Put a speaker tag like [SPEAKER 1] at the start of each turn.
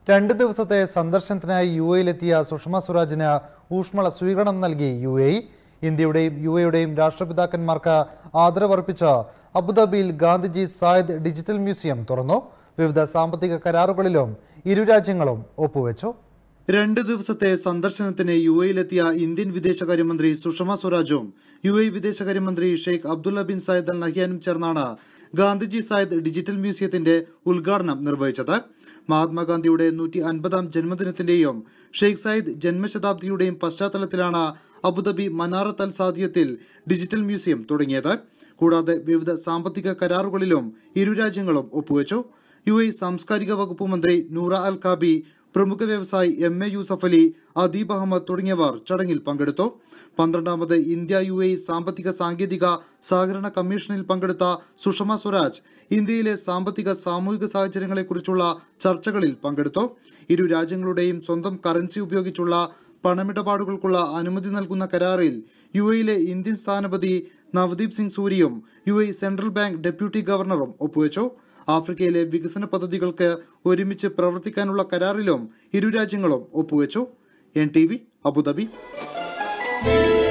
[SPEAKER 1] രണ്ട് ദിവസത്തെ സന്ദർശനത്തിനായി യു എയിലെത്തിയ സുഷമ സ്വരാജിന് ഊഷ്മള സ്വീകരണം നൽകി യു എ ഇന്ത്യയുടെയും യു എയുടെയും രാഷ്ട്രപിതാക്കന്മാർക്ക് ആദരവർപ്പിച്ച അബുദാബിയിൽ ഗാന്ധിജി സായദ് ഡിജിറ്റൽ മ്യൂസിയം തുറന്നു വിവിധ സാമ്പത്തിക കരാറുകളിലും ഇരു രാജ്യങ്ങളും ഒപ്പുവെച്ചു രണ്ട് ദിവസത്തെ സന്ദർശനത്തിന് യു എയിലെത്തിയ ഇന്ത്യൻ വിദേശകാര്യമന്ത്രി സുഷമ സ്വരാജും യു എ വിദേശകാര്യമന്ത്രി Sheikh Abdullah bin Zayed al നഹിയാനും ചേർന്നാണ് ഗാന്ധിജി സായദ് ഡിജിറ്റൽ മ്യൂസിയത്തിന്റെ ഉദ്ഘാടനം നിർവഹിച്ചത് മഹാത്മാഗാന്ധിയുടെ നൂറ്റി അൻപതാം ജന്മദിനത്തിന്റെയും ഷെയ്ഖ് സായിദ് ജന്മശതാബ്ദിയുടെയും പശ്ചാത്തലത്തിലാണ് അബുദാബി മനാറത്ത് അൽ സാദിയത്തിൽ ഡിജിറ്റൽ മ്യൂസിയം തുടങ്ങിയത് കൂടാതെ വിവിധ സാമ്പത്തിക കരാറുകളിലും ഇരു രാജ്യങ്ങളും ഒപ്പുവെച്ചു യു എ സാംസ്കാരിക വകുപ്പ് മന്ത്രി നൂറ അൽ കാബി പ്രമുഖ വ്യവസായി എം എ യൂസഫ് അലി അദീബ് അഹമ്മദ് തുടങ്ങിയവർ ചടങ്ങിൽ പങ്കെടുത്തു പന്ത്രണ്ടാമത് ഇന്ത്യ യു എ സാമ്പത്തിക സാങ്കേതിക സഹകരണ കമ്മീഷനിൽ പങ്കെടുത്ത സുഷമ സ്വരാജ് ഇന്ത്യയിലെ സാമ്പത്തിക സാമൂഹിക സാഹചര്യങ്ങളെക്കുറിച്ചുള്ള ചർച്ചകളിൽ പങ്കെടുത്തു ഇരു രാജ്യങ്ങളുടെയും സ്വന്തം കറൻസി ഉപയോഗിച്ചുള്ള പണമിടപാടുകൾക്കുള്ള അനുമതി നൽകുന്ന കരാറിൽ യു എയിലെ ഇന്ത്യൻ സ്ഥാനപതി നവദീപ് സിംഗ് സൂരിയും U A central bank deputy ഗവർണറും ഒപ്പുവെച്ചു ആഫ്രിക്കയിലെ വികസന പദ്ധതികൾക്ക് ഒരുമിച്ച് പ്രവർത്തിക്കാനുള്ള കരാറിലും ഇരു രാജ്യങ്ങളും ഒപ്പുവെച്ചു എൻ ടി വി അബുദാബി